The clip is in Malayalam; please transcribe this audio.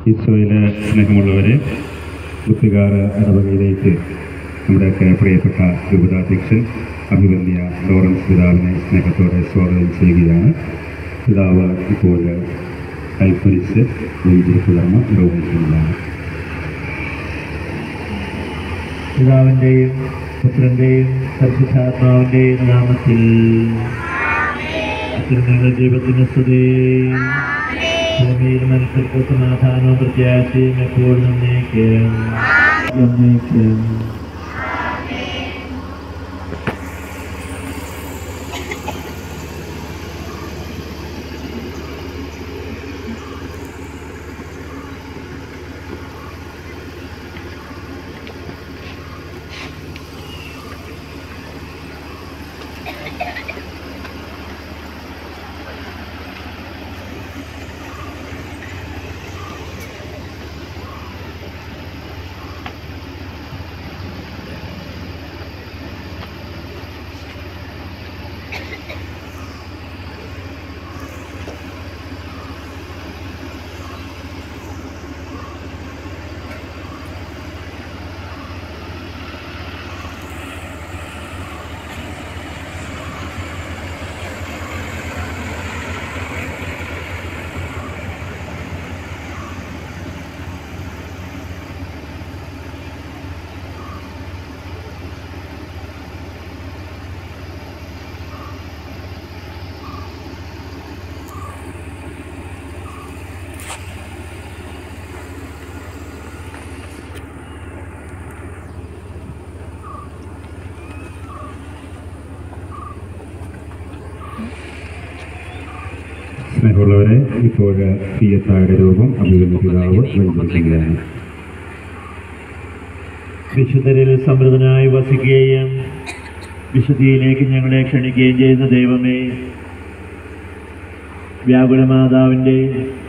ഈശോയിലെ സ്നേഹമുള്ളവരെ കുത്തികാർ ഇടവകയിലേക്ക് നമ്മുടെയൊക്കെ പ്രിയപ്പെട്ട രൂപതാധ്യക്ഷൻ അഭിവന്യ ലോറൻസ് പിതാവിനെ സ്നേഹത്തോടെ സ്വാഗതം ചെയ്യുകയാണ് പിതാവ് ഇപ്പോൾ കൈപ്പരിച്ച് വെഞ്ചിരിപ്പ് കർമ്മ നിർവഹിക്കുന്നതാണ് പിതാവിൻ്റെയും പുത്രൻ്റെയും പരിശുദ്ധാത്മാവിൻ്റെയും നാമത്തിൽ അത്യുന്നത ദൈവത്തിന് സ്തുതി ഭൂമിയിൽ മനുഷ്യർക്ക് സമാധാനവും പ്രത്യാശയും എപ്പോഴും എന്നേക്കും എന്നേക്കും സ്നേഹമുള്ളവരെ ഇപ്പോൾ തീയത്തായുടെ രൂപം അഭിവന്യ പിതാവ് വെഞ്ചിരിക്കുകയാണ് വിശുദ്ധരിൽ സമൃദ്ധനായി വസിക്കുകയും വിശുദ്ധിയിലേക്ക് ഞങ്ങളെ ക്ഷണിക്കുകയും ചെയ്യുന്ന ദൈവമേ വ്യാകുല മാതാവിൻ്റെ